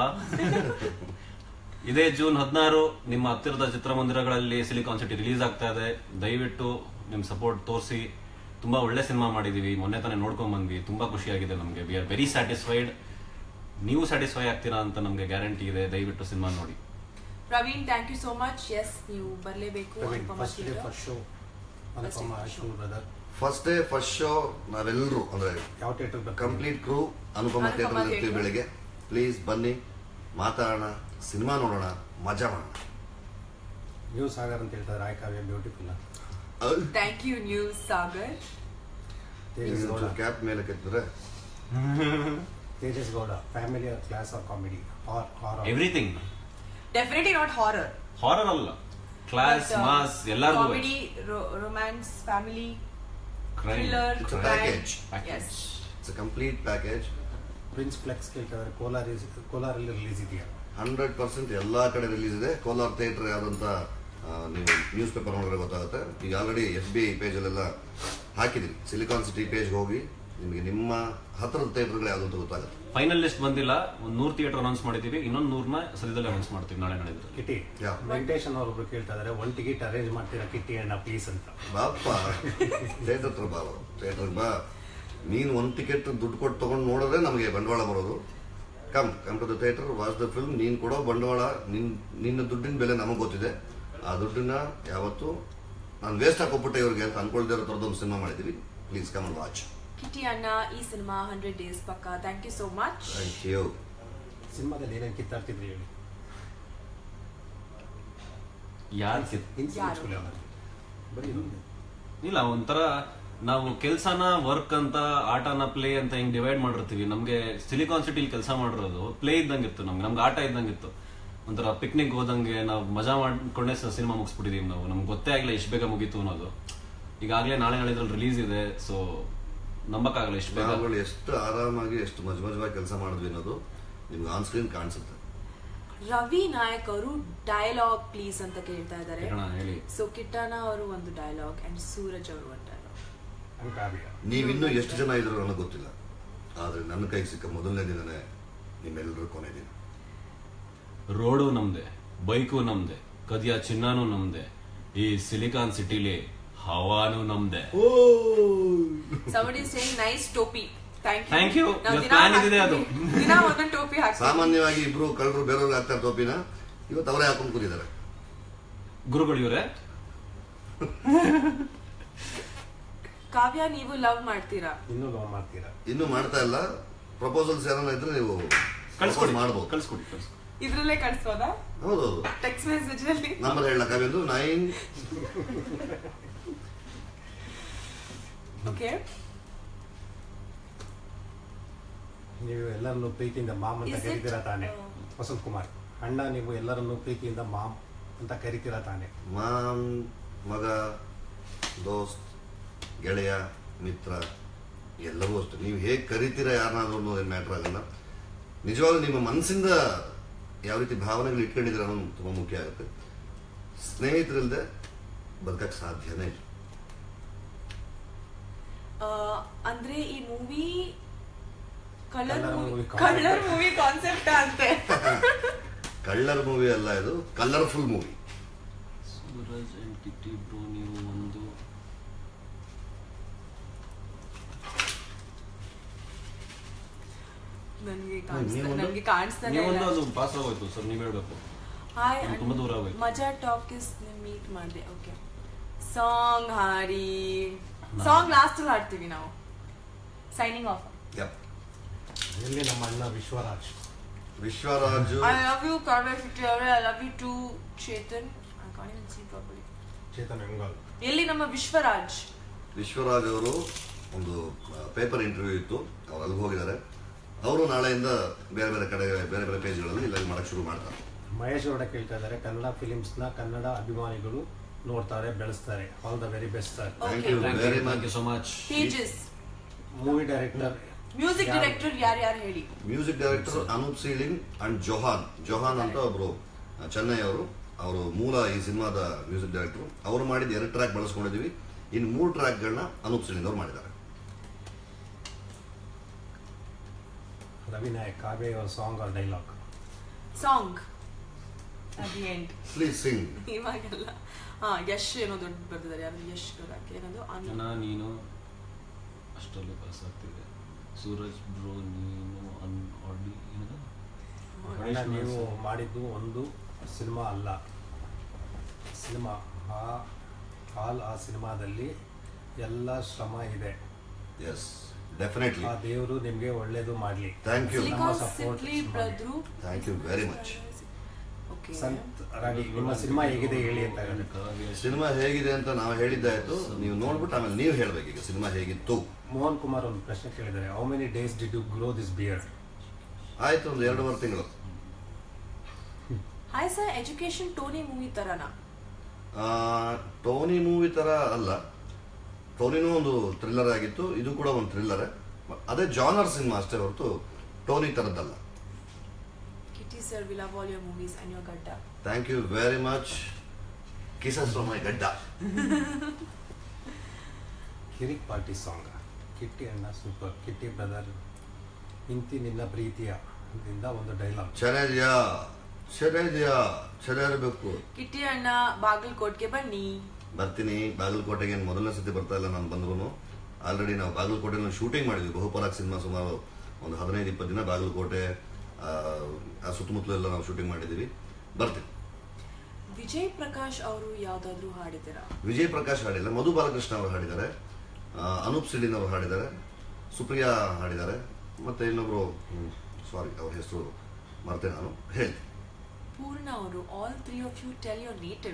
ಇದೇ ಜೂನ್ ಹದಿನಾರು ನಿಮ್ಮ ಹತ್ತಿರದ ಚಿತ್ರಮಂದಿರಗಳಲ್ಲಿ ಸಿಲಿಕಾನ್ ಸಿಟಿ ರಿಲೀಸ್ ಆಗ್ತಾ ಇದೆ ದಯವಿಟ್ಟು ನಿಮ್ಮ ಸಪೋರ್ಟ್ ತೋರಿಸಿ ತುಂಬಾ ಒಳ್ಳೆ ಸಿನಿಮಾ ಮಾಡಿದೀವಿ ಮೊನ್ನೆ ತಾನೇ ನೋಡ್ಕೊಂಡ್ ಬಂದ್ವಿ ತುಂಬಾ ಖುಷಿಯಾಗಿದೆ ನಮಗೆ ವಿ ಆರ್ ವೆರಿ ಸ್ಯಾಟಿಸ್ಫೈಡ್ ನೀವು ಸ್ಯಾಟಿಸ್ಫೈ ಆಗ್ತೀರಾ ಅಂತ ನಮಗೆ ಗ್ಯಾರಂಟಿ ಇದೆ ದಯವಿಟ್ಟು ಸಿನಿಮಾ ನೋಡಿ Praveen thank you so much yes ನೀವು ಬರಲೇಬೇಕು Praveen Anupama first day theatre. First show Anupama Ashwin brother first day first show ನಾವೆಲ್ಲರೂ ಅಂದ್ರೆ ಯಾವ ಥಿಯೇಟರ್ ಬರ್ತಾರೆ complete crew Anupama Anupama theatre ಇರ್ತೀವಿ theatre. ಬೆಳಿಗ್ಗೆ ಪ್ಲೀಸ್ ಬನ್ನಿ ಮಾತಾಡೋಣ ಸಿನಿಮಾ ನೋಡೋಣ ಮಜಾ ಮಾಡೋಣ ನ್ಯೂ ಸಾಗರ್ ಅಂತ ಹೇಳ್ತಾರೆ ಆಯ್ Kavya beautiful thank you new Sagar Tejas Gowda cap ಮೇಲೆ ಕೆತ್ತಿದ್ರೆ Tejas Gowda family class or comedy or or everything definitely not horror horror ಅಲ್ಲ ಕ್ಲಾಸ್ ಮಾಸ್ ಎಲ್ಲರಿಗೂ comedy romance family Crime. Thriller It's a package. Yes it's complete package Prince Flex ಕೇಳ್ತಾರೆ Kolar is- ಕೋಲಾರಲ್ಲಿ release ಇದೆಯಾ hundred percent ಎಲ್ಲಾ ಕಡೆ release ಇದೆ Kolar theatre ಯಾವ್ದಂತ ಆ, ನೀವು ನ್ಯೂಸ್ ಪೇಪರ್ ನೋಡಿದ್ರೆ ಗೊತ್ತಾಗುತ್ತೆ ಈಗ ಆಲ್ರೆಡಿ ಎಫ್ ಬಿ ಐ ಪೇಜಲ್ಲೆಲ್ಲ ಹಾಕಿದೀನಿ ಸಿಲಿಕಾನ್ ಸಿಟಿ ಪೇಜ್ಗೆ ಹೋಗಿ ನಿಮಗೆ ನಿಮ್ಮ ಹತ್ರದ ಥಿಯೇಟರ್ಗಳು ಯಾವ್ದು ಅಂತ ಗೊತ್ತಾಗುತ್ತೆ ಫೈನಲ್ ಲಿಸ್ಟ್ ಬಂದಿಲ್ಲ ಒಂದ್ ನೂರ್ ಥಿಯೇಟರ್ ಅನೌನ್ಸ್ ಮಾಡಿದೀವಿ ಇನ್ನೊಂದು ನೂರ್ನ ಸದ್ಯದಲ್ಲೇ ಅನೌನ್ಸ್ ಮಾಡ್ತೀವಿ ನಾಳೆ ನಡೆದ್ರೆ ಕಿಟಿ Yeah. ವೆಂಕಟೇಶನ್ ಅವರೊಬ್ರು ಕೇಳ್ತಾ ಇದಾರೆ ಒನ್ ಟಿಕೆಟ್ ಅರೇಂಜ್ ಮಾಡ್ತೀರಾ ಕಿಟ್ಟಿ ಅಣ್ಣ ಪ್ಲೀಸ್ ಅಂತ ಬಾಪ್ಪ ಥಿಯೇಟರ್ ಹತ್ರ ಬಾ ಥಿಯೇಟರ್ ಬಾ ನೀನು ಒಂದು ಟಿಕೆಟ್ ದುಡ್ಡು ಕೊಟ್ಟು ತೊಗೊಂಡು ನೋಡಿದ್ರೆ ನಮಗೆ ಬಂಡವಾಳ ಬರೋದು come come to the theatre watch the film ನೀನು ಕೊಡೋ ಬಂಡವಾಳ ನಿನ್ ನಿನ್ನ ದುಡ್ಡಿನ ಬೆಲೆ ನಮಗೆ ಗೊತ್ತಿದೆ ಆ ದುಡ್ಡನ್ನ ಯಾವತ್ತು ನಾನು ವೇಸ್ಟ್ ಹಾಕೊಬಿಟ್ಟೆ ಇವ್ರಿಗೆ ಅಂತ ಅನ್ಕೊಳ್ದೇ ಇರೋ ಥರದೊಂದು ಸಿನಿಮಾ ಮಾಡಿದ್ದೀವಿ please come and watch Kitty ಅಣ್ಣ ಈ ಸಿನಿಮಾ ಹಂಡ್ರೆಡ್ ಡೇಸ್ ಪಕ್ಕ thank you so much thank you ಸಿನಿಮಾದಲ್ಲಿ ಏನೇನು ಕಿತ್ತಾಡ್ತಿದ್ರಿ ಹೇಳಿ ಯಾರು ಇನ್ಸಿಡೆಂಟ್ಸ್ಗಳು ಯಾವ್ದು ಬರೀ ಇದೊಂದೇ. ಇಲ್ಲ ಒಂಥರ ನಾವು ಕೆಲ್ಸನ ವರ್ಕ್ ಅಂತ ಆಟನ ಪ್ಲೇ ಅಂತ ಹಿಂಗ್ ಡಿವೈಡ್ ಮಾಡಿರ್ತೀವಿ ನಮ್ಗೆ ಸಿಲಿಕಾನ್ ಸಿಟಿಲಿ ಕೆಲಸ ಮಾಡಿರೋದು ಪ್ಲೇ ಇದ್ದಂಗಿತ್ತು ನಮ್ಗೆ ನಮ್ಗೆ ಆಟ ಇದ್ದಂಗಿತ್ತು ಒಂಥರ ಪಿಕ್ನಿಕ್ ಹೋದಂಗೆ ನಾವು ಮಜಾ ಮಾಡ್ಕೊಂಡೇ ಸಿನಿಮಾ ಮುಗಿಸ್ಬಿಟ್ಟಿದೀವಿ ನಾವು ನಮ್ಗೆ ಗೊತ್ತೇ ಆಗಿಲ್ಲ ಎಷ್ಟು ಬೇಗ ಮುಗೀತು ಅನ್ನೋದು ಈಗಾಗಲೇ ನಾಳೆ ನಾಳಿದ್ರಲ್ಲಿ ರಿಲೀಸ್ ಇದೆ ಸೊ ನಂಬಕ್ಕಾಗಲ್ಲ ಎಷ್ಟು ಬೇಗ ನಾವುಗಳು ಎಷ್ಟು ಆರಾಮಾಗಿ ಎಷ್ಟು ಮಜ ಮಜವಾಗಿ ಕೆಲಸ ಮಾಡಿದ್ವಿ ಅನ್ನೋದು ನಿಮ್ಗೆ ಆನ್ ಸ್ಕ್ರೀನ್ ಕಾಣಿಸುತ್ತೆ ರವಿ ನಾಯಕ್ ಅವರು ಡಯಲಾಗ್ ಪ್ಲೀಸ್ ಅಂತ ಕೇಳ್ತಾ ಇದ್ದಾರೆ ಕಿರಣ ಹೇಳಿ ಸೊ ಕಿಟ್ಟಣ್ಣ ಅವರು ಒಂದು ಡಯಲಾಗ್ ಅಂಡ್ ಸೂರಜ್ ಅವರು ಒಂದು ಡಯಲಾಗ್ ಅಂಡ್ ಕಾವ್ಯ ನೀವಿನ್ನೂ ಎಷ್ಟು ಜನ ಇದ್ರು ನನಗೆ ಗೊತ್ತಿಲ್ಲ ಆದರೆ ನನ್ನ ಕೈಗೆ ಸಿಕ್ಕ ಮೊದಲನೇ ದಿನನೇ ನಿಮ್ಮೆಲ್ಲರೂ ಕೊನೆ ದಿನ ರೋಡು ನಮ್ದೆ ಬೈಕು ನಮ್ದೆ ಕದಿಯ ಚಿನ್ನಾನು ನಮ್ದೆ ಈ ಸಿಲಿಕಾನ್ ಸಿಟಿಲಿ ಹವಾನು ನಮ್ದೆ somebody is saying nice ಟೋಪಿ ಥ್ಯಾಂಕ್ ಯು Thank you. ಇವತ್ತು plan ಇದಿದೆ ಅದು. ದಿನ ಒಂದೊಂದು ಟೋಪಿ ಹಾಕ್ತೀನಿ ಸಾಮಾನ್ಯವಾಗಿ ಇಬ್ರು ಕಳ್ಳರು ಬೇರೆಯವ್ರಿಗೆ ಹಾಕ್ತಾರೆ ಟೋಪಿನ ಇವತ್ತು ಅವರೇ ಹಾಕೊಂಡು ಕೂತಿದ್ದಾರೆ ಗುರುಗಳು ಇವ್ರೆ ಕಾವ್ಯ ನೀವು ಲವ್ ಮಾಡ್ತೀರಾ ಇನ್ನೂ ಲವ್ ಮಾಡ್ತೀರಾ ಇನ್ನೂ ಮಾಡ್ತಾ ಇಲ್ಲ ಪ್ರಪೋಸಲ್ಸ್ ಏನಾರ ಇದ್ರೆ ನೀವು ಕಳ್ಸ್ಕೊಡಿ ಮಾಡ್ಬೋದು ಕಳ್ಸ್ಕೊಡಿ ಕಳ್ಸ್ಕೊಡಿ ಇದ್ರಲ್ಲೇ ಕಳ್ಸೋದಾ ಹೌದೌದು ಟೆಕ್ಸ್ಟ್ ಮೆಸೇಜ್ ಅಲ್ಲಿ ನಂಬರ್ ಹೇಳಕ್ಕಾಗದು ನೈನ್ ಓಕೆ ನೀವು ಎಲ್ಲರನ್ನು ಪ್ರೀತಿಯಿಂದ ಮಾಮ್ ಅಂತ Is it- ಕರಿತೀರಾ ತಾನೆ Oh. ವಸಂತ್ ಕುಮಾರ್ ಅಣ್ಣ ನೀವು ಎಲ್ಲರನ್ನು ಪ್ರೀತಿಯಿಂದ ಮಾಮ್ ಅಂತ ಕರಿತೀರಾ ತಾನೆ ಮಾನ್ ಮಗ ದೋಸ್ತ್ ಗೆಳೆಯ ಮಿತ್ರ ಎಲ್ಲವೂ ಅಷ್ಟೇ ನೀವು ಹೇಗೆ ಕರಿತೀರಾ ಯಾರನ್ನಾದ್ರೂ ಅನ್ನೋದೇನು ಮ್ಯಾಟ್ರ್ ಆಗಲ್ಲ ನಿಜವಾಗ್ಲೂ ನಿಮ್ಮ ಮನಸ್ಸಿಂದ ಯಾವ ರೀತಿ ಭಾವನೆಗಳು ಇಟ್ಕೊಂಡಿದ್ದೀರ ಅನ್ನೋದು ತುಂಬ ಮುಖ್ಯ ಆಗುತ್ತೆ ಸ್ನೇಹಿತರಿಲ್ಲದೆ ಬದುಕಕ್ಕೆ ಸಾಧ್ಯನೇ ಇಲ್ಲ ಅಂದ್ರೆ ಈ movie colour Colour movie concept. Colour movie concept ಅಂತೆ ಕಳ್ಳರ್ ಮೂವಿ ಅಲ್ಲ ಇದು colourful movie Suraj and Kitty bro ನೀವು ಒಂದು ನನ್ಗೆ ನೀವು ಕಾಣಿಸ್ತಾ ಒಂದು- ನನ್ಗೆ ಕಾಣಿಸ್ತಾನೆ ನೀವೊಂದು ಇಲ್ಲ. ಅದು ಪಾಸ್ ಆಗೋಯ್ತು ಸರ್ ನೀವ್ ಹೇಳ್ಬೇಕು ಹಾಯ್ ನಾನು ತುಂಬಾ ದೂರ ಆಗೋಯ್ತು. ಮಜಾ ಟಾಕ್ ಇಸ್ ಮೀಟ್ ಮಾಡಿದೆ ಓಕೆ ಸಾಂಗ್ ಹಾಡಿ ಸಾಂಗ್ ಲಾಸ್ಟ್ ಹಾಡ್ತೀವಿ ನಾವು ಸೈನಿಂಗ್ ಆಫ್ ಯಪ್ ಎಲ್ಲಿ ನಮ್ಮ ಅಣ್ಣ Vishwaraj Vishwaraju I love you Kavya Shetty ಅವರೇ I love you too Chetan I can't even see properly Chetan ಹೆಂಗಾಲ್ ಎಲ್ಲಿ ನಮ್ಮ ವಿಶ್ವರಾಜ್ ವಿಶ್ವರಾಜ್ ಅವರು ಒಂದು ಪೇಪರ್ ಇಂಟರ್ವ್ಯೂ ಇತ್ತು ಅವ್ರು ಅಲ್ಲಿಗೆ ಹೋಗಿದ್ದಾರೆ ಅವರು ನಾಳೆಯಿಂದ ಬೇರೆ ಬೇರೆ ಕಡೆ ಬೇರೆ ಬೇರೆ ಪೇಜ್ಗಳಲ್ಲಿ ಇಲ್ಲ ಮಾಡಕ್ಕೆ ಶುರು ಮಾಡ್ತಾರೆ ಮಹೇಶ್ ಗೌಡ ಕೇಳ್ತಾ ಇದ್ದಾರೆ ಕನ್ನಡ ಫಿಲಿಮ್ಸ್ನ ಕನ್ನಡ ಅಭಿಮಾನಿಗಳು ನೋಡ್ತಾರೆ ಬೆಳೆಸ್ತಾರೆ all the very best sir thank Okay. You thank very you thank much you so much Tejas movie director music director ಯಾರು ಯಾರು ಹೇಳಿ music director Anoop Seelin and Johan Johan ಅಂತ ಒಬ್ರು ಆ, ಚೆನ್ನೈ ಅವರು ಅವರು ಮೂಲ ಈ ಸಿನಿಮಾದ ಮ್ಯೂಸಿಕ್ ಡೈರೆಕ್ಟರ್ ಅವರು ಮಾಡಿದ ಎರಡು ಟ್ರ್ಯಾಕ್ ಬಳಸ್ಕೊಂಡಿದೀವಿ ಇನ್ನು ಮೂರು ಟ್ರ್ಯಾಕ್ಗಳನ್ನ ಅನೂಪ್ ಸೀಲಿಂಗ್ ಅವರು ಮಾಡಿದ್ದಾರೆ ರವಿ ನಾಯಕ್ ಕಾವ್ಯ ಅವರ song or dialogue song at the end please sing ಇವಾಗೆಲ್ಲ ಹಾ ಯಶ್ ಏನೋ ದೊಡ್ಡ ಬರ್ದಿದ್ದಾರೆ ಯಾರು ಯಶ್ ಗೌಡಕ್ಕೆ ಏನದು ಅನು ಜನ ನೀನು ಅಷ್ಟರಲ್ಲಿ ಪಾಸ್ ಆಗ್ತಿದೆ ಸೂರಜ್ ಬ್ರೋ ನೀನು ಅನ್ ಆಡಿ ಏನದು ಅಣ್ಣ ನೀವು ಮಾಡಿದ್ದು ಒಂದು ಸಿನಿಮಾ ಅಲ್ಲ ಸಿನಿಮಾ ಆ ಆಲ್ ಆ ಸಿನಿಮಾದಲ್ಲಿ ಎಲ್ಲ ಶ್ರಮ ಇದೆ ಎಸ್ ಡೆಫಿನೆಟ್ಲಿ ಆ ದೇವರು ನಿಮ್ಗೆ ಒಳ್ಳೇದು ಮಾಡ್ಲಿ ಥ್ಯಾಂಕ್ ಯು ನಮ್ಮ ಸಿಲಿಕಾನ್ support ಸಿಟ್ಲಿ ಮಾಡಿ. ಬ್ರದ್ರು thank you very much okay ಸಂತ್ ರಾಗಿ ನಿಮ್ಮ ಸಿನಿಮಾ ಹೇಗಿದೆ ಹೇಳಿ ಅಂತ ಹೇಳಿ ಸಿನಿಮಾ ಹೇಗಿದೆ ಅಂತ ನಾವು ಹೇಳಿದ್ದಾಯ್ತು ನೀವು ನೋಡ್ಬಿಟ್ಟು ಆಮೇಲೆ ನೀವು ಹೇಳ್ಬೇಕು ಈಗ ಸಿನಿಮಾ ಹೇಗಿತ್ತು ಮೋಹನ್ ಕುಮಾರ್ ಒಂದು ಪ್ರಶ್ನೆ ಕೇಳಿದ್ದಾರೆ how many days did you grow this beard ಆಯ್ತು ಒಂದು ಎರಡೂವರೆ ತಿಂಗಳು hi sir education Tony movie ತರನಾ ಆ, ಟೋನಿ ಮೂವಿ ತರ ಅಲ್ಲ ಟೋನಿನೂ ಒಂದು ಥ್ರಿಲ್ಲರ್ ಆಗಿತ್ತು ಇದು ಕೂಡ ಒಂದು ಥ್ರಿಲ್ಲರ್ ಅದೇ ಜಾನರ್ ಸಿನಿಮಾ ಅಷ್ಟೇ ಹೊರತು ಟೋನಿ ತರದ್ದಲ್ಲ Kitty sir we love all your movies and your ಗಡ್ಡ thank you very much kisses my ಗಡ್ಡ ಕಿರಿಕ್ ಪಾರ್ಟಿ ಸಾಂಗ್ ಕಿಟ್ಟಿ ಅಣ್ಣ ಸೂಪರ್ ಕಿಟ್ಟಿ ಬ್ರದರ್ ಇಂತಿ ನಿನ್ನ ಪ್ರೀತಿಯ ದಿಂದ ಒಂದು ಡೈಲಾಗ್ ಚೆನ್ನಾಗಿದೆಯಾ ಚೆನ್ನಾಗಿದೆಯಾ ಚೆನ್ನಾಗಿರ್ಬೇಕು ಕಿಟ್ಟಿ ಅಣ್ಣ ಬಾಗಲಕೋಟ್ಗೆ ಬನ್ನಿ ಬರ್ತೀನಿ ಬಾಗಲಕೋಟೆಗೆ ಏನ್ ಮೊದಲನೇ ಸತಿ ಬರ್ತಾ ಇಲ್ಲ ನಾನು ಬಂದ್ರು ಆಲ್ರೆಡಿ ನಾವು ಬಾಗಲಕೋಟೆನಲ್ಲಿ ಶೂಟಿಂಗ್ ಮಾಡಿದ್ವಿ ಬಹುಪರಾಕ್ ಸಿನಿಮಾ ಸುಮಾರು ಒಂದು ಹದಿನೈದು ಇಪ್ಪತ್ತು ದಿನ ಬಾಗಲಕೋಟೆ ಆ, ಆ ಸುತ್ತಮುತ್ತಲು ಎಲ್ಲ ನಾವು ಶೂಟಿಂಗ್ ಮಾಡಿದ್ದೀವಿ ಬರ್ತೀನಿ ವಿಜಯ್ ಪ್ರಕಾಶ್ ಅವರು ಯಾವ್ದಾದ್ರು ಹಾಡಿದ್ದೀರಾ ವಿಜಯ್ ಪ್ರಕಾಶ್ ಹಾಡಿಲ್ಲ ಮಧು ಬಾಲಕೃಷ್ಣ ಅವರು ಹಾಡಿದ್ದಾರೆ ಆ, ಅನೂಪ್ ಸಿಡಿನ್ ಅವರು ಹಾಡಿದ್ದಾರೆ ಸುಪ್ರಿಯಾ ಹಾಡಿದ್ದಾರೆ ಮತ್ತೆ ಇನ್ನೊಬ್ರು ಸಾರಿ ಅವ್ರ ಹೆಸರು ಮರ್ತೆ ನಾನು ಹೇಳ್ತೀನಿ ಪೂರ್ಣ ಅವರು all three of you tell your native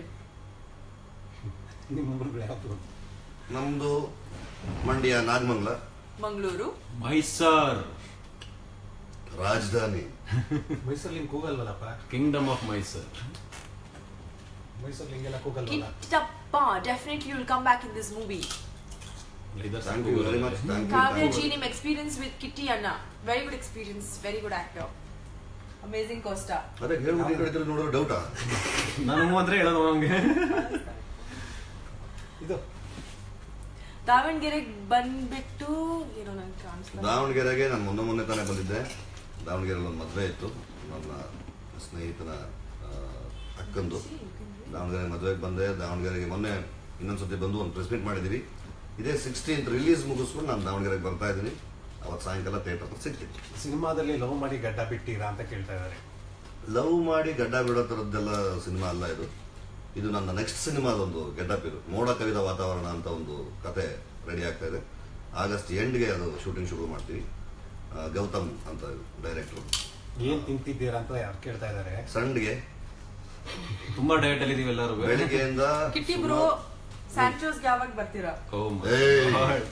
ನಿಮ್ಮ ಊರುಗಳು ಯಾವುದು ನಮ್ದು ಮಂಡ್ಯ ನಾಗಮಂಗಲ ಮಂಗಳೂರು ಮೈಸರ್ ರಾಜಧಾನಿ ಮೈಸೂರಲ್ಲಿ ಹಿಂಗೆ ಕೂಗಲ್ವಲ್ಲಪ್ಪ ಕಿಂಗ್ಡಮ್ ಆಫ್ ಮೈಸರ್ ಮೈಸೂರಲ್ಲಿ ಹಿಂಗೆಲ್ಲ ಕೂಗಲ್ವಲ್ಲ Kittappa definitely will come back in this movie thank you very much thank Kavya ji you ನಿಮ್ ಎಕ್ಸ್ಪೀರಿಯನ್ಸ್ ವಿತ್ ಕಿಟ್ಟಿ ಅಣ್ಣ very good experience very good actor amazing ಕೋಸ್ಟಾ ಅದೇ ಹೇಳ್ಬಿಟ್ಟು ಈ ಕಡೆ ಈ ಕಡೆ ನೋಡಿದ್ರೆ ಡೌಟಾ ನಾನು ಅಂದ್ರೆ ಹೇಳೋದು ಹಂಗೆ ಇದು ದಾವಣಗೆರೆಗೆ ಬಂದ್ಬಿಟ್ಟು ಏನೋ ನಂಗೆ ಕಾಣಿಸ್ತಾ ದಾವಣಗೆರೆಗೆ ನಾನು ಮೊನ್ನೆ ಮೊನ್ನೆ ತಾನೇ ಬಂದಿದ್ದೆ ದಾವಣಗೆರೆಯಲ್ಲಿ ಒಂದು ಮದುವೆ ಇತ್ತು ನನ್ನ ಸ್ನೇಹಿತನ ಆ, ಅಕ್ಕಂದು ದಾವಣಗೆರೆ ಮದುವೆಗೆ ಬಂದೆ ದಾವಣಗೆರೆಗೆ ಮೊನ್ನೆ ಇನ್ನೊಂದ್ಸತಿ ಬಂದು ಒಂದು ಪ್ರೆಸ್ ಮೀಟ್ ಮಾಡಿದ್ದೀವಿ ಇದೇ ಸಿಕ್ಸ್ಟೀನ್ತ್ ರಿಲೀಸ್ ಮುಗಿಸ್ಕೊಂಡು ನಾನು ದಾವಣಗೆರೆಗೆ ಬರ್ತಾ ಇದ್ದೀನಿ ಅವತ್ತು ಸಾಯಂಕಾಲ ಥಿಯೇಟರ್ ಸಿಗ್ತೀನಿ ಸಿನಿಮಾದಲ್ಲಿ ಲವ್ ಮಾಡಿ ಗಡ್ಡ ಬಿಟ್ಟಿರಾ ಅಂತ ಕೇಳ್ತಾ ಇದ್ದಾರೆ ಲವ್ ಮಾಡಿ ಗಡ್ಡ ಬಿಡೋ ಥರದ್ದೆಲ್ಲ ಸಿನಿಮಾ ಅಲ್ಲ ಇದು ಇದು ನನ್ನ ನೆಕ್ಸ್ಟ್ ಸಿನಿಮಾದೊಂದು ಗೆಡ್ಡಪ್ ಇದು ಮೋಡ ಕವಿದ ವಾತಾವರಣ ಅಂತ ಒಂದು ಕತೆ ರೆಡಿ ಆಗ್ತಾ ಇದೆ ಆಗಸ್ಟ್ ಎಂಡ್ಗೆ ಅದು ಶೂಟಿಂಗ್ ಶುರು ಮಾಡ್ತೀವಿ ಆ, ಗೌತಮ್ ಅಂತ ಡೈರೆಕ್ಟ್ರು ಏನ್ ತಿಂತಿದ್ದೀರಾ ಅಂತ ಯಾರು ಕೇಳ್ತಾ ಇದ್ದಾರೆ ಸಂಡ್ಗೆ ತುಂಬಾ ಡಯಟ್ ಅಲ್ಲಿ ಇದೀವಿ ಎಲ್ಲರೂ ಬೆಳಿಗ್ಗೆಯಿಂದ ಕಿಟ್ಟಿ ಬ್ರೋ ಸ್ಯಾಂಚೋಸ್ಗೆ ಯಾವಾಗ ಬರ್ತೀರಾ ಏಯ್.